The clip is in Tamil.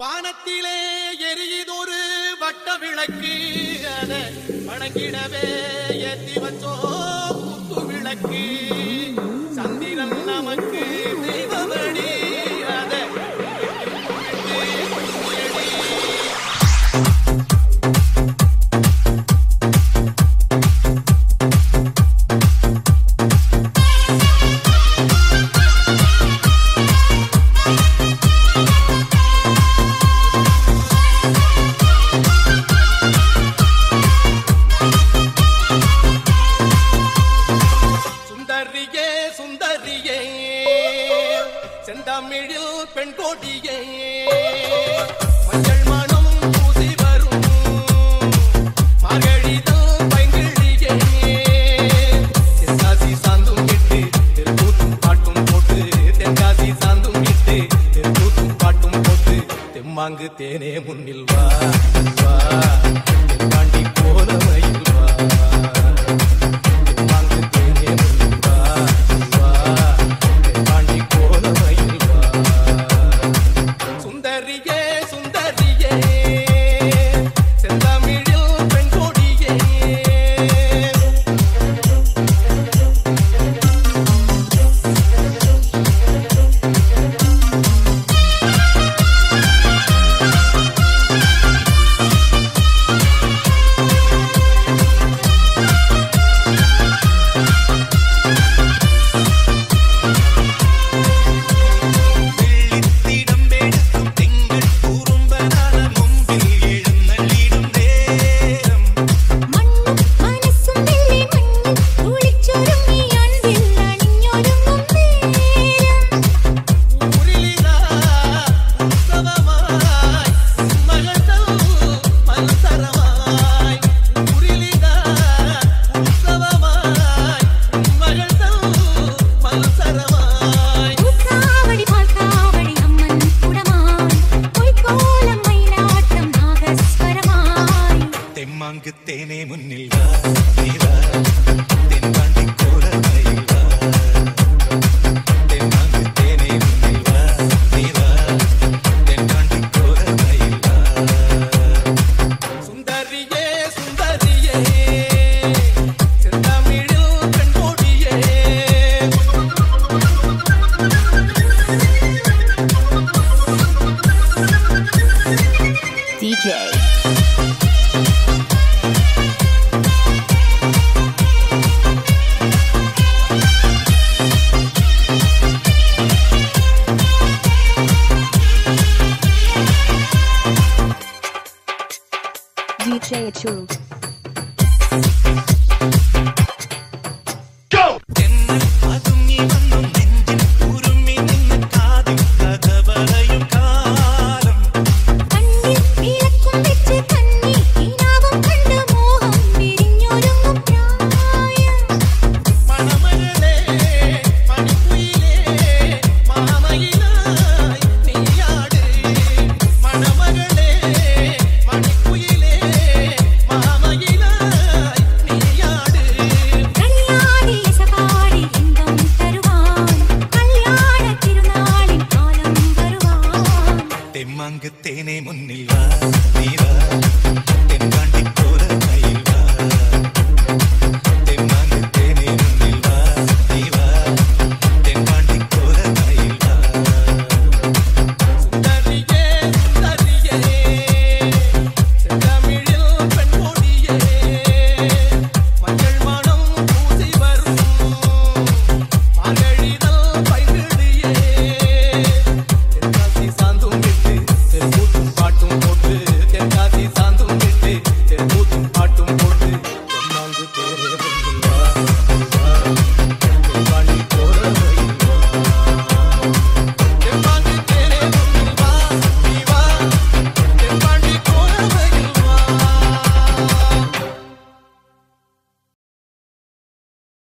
பானத்திலே எரியுதொரு வட்ட விளக்கு அத வணங்கிடவே ஏத்தி வச்சோ குத்து விளக்கு சந்திரன் நமக்கு தெய்வமணி அத சுந்தரியே சுந்தரியே செந்தமிழில் பெண் கோட்டியே மஞ்சள் மனம் பூசி வரும் மார்கழிதல் பைங்கிழியே தென்காசி சாந்தும் இட்டு தெருக்கூத்தும் பாட்டும் போட்டு தென்காசி சாந்தும் இட்டு தெருக்கூத்தும் பாட்டும் போட்டு தெம்மாங்கு தேனே முன்னில் வா வா தென்பாண்டி கோலமையில் வா தெம்மாங்கு தேனே முன்னில் வா வா தென்பாண்டி கோலமையில் வா சுந்தரியே சுந்தரியே செந்தமிழில் பெண் கொடியே வெள்ளித்திடம்பெடுக்கும் திங்கள் குறும்பனான மும்பில் எழுந்தள்ளிடும் நேரம் மண்ணும் மனசும் வெள்ளை மண்ணில் துளிச்சொருங்கி அன்பில் அணிഞ്ഞொருங்கும் நேரம் ஊரிலிதா உற்சவமாய் மகள்தல் மல்சரமாய் ஊரிலிதா உற்சவமாய் மகள்தல் மல்சரமாய் பூக்காவடி பால்காவடி அம்மன் குடமாய் பொய்க்கோலம் மயிலாட்டம் நாகஸ்வரமாய் தெம்மாங்கு தேனே முன்னில் வா நீ வா தென்பாண்டி கோலமையில் வா தெம்மாங்கு தேனே முன்னில் வா நீ வா தென்பாண்டி கோலமையில் வா சுந்தரியே சுந்தரியே செந்தமிழில் பெண் கொடியே DJ. DJ Achul. தென்னல் பதுங்கி வந்தோம் நெஞ்சில் உருமி நின்று காதில் கதவரையும் காலம் கண்ணில் விளக்கும் வெச்சு கண்ணி ஈனாவும் கண்டு மோகம் விரிஞ்சொருங்கும் பிராயம் மணமகளே மணிக்குயிலே மாமயிலாய் நீயாடு மணமகளே மணிக்குயிலே மாமயிலாய் நீயாடு கல்யாணி இசபாடி இன்பம் தருவான் கல்யாண திருநாளின் காலம் வருவான் தெம்மாங்கு தேனே முன்னில் வா நீ வா தென்பாண்டி கோலமையில்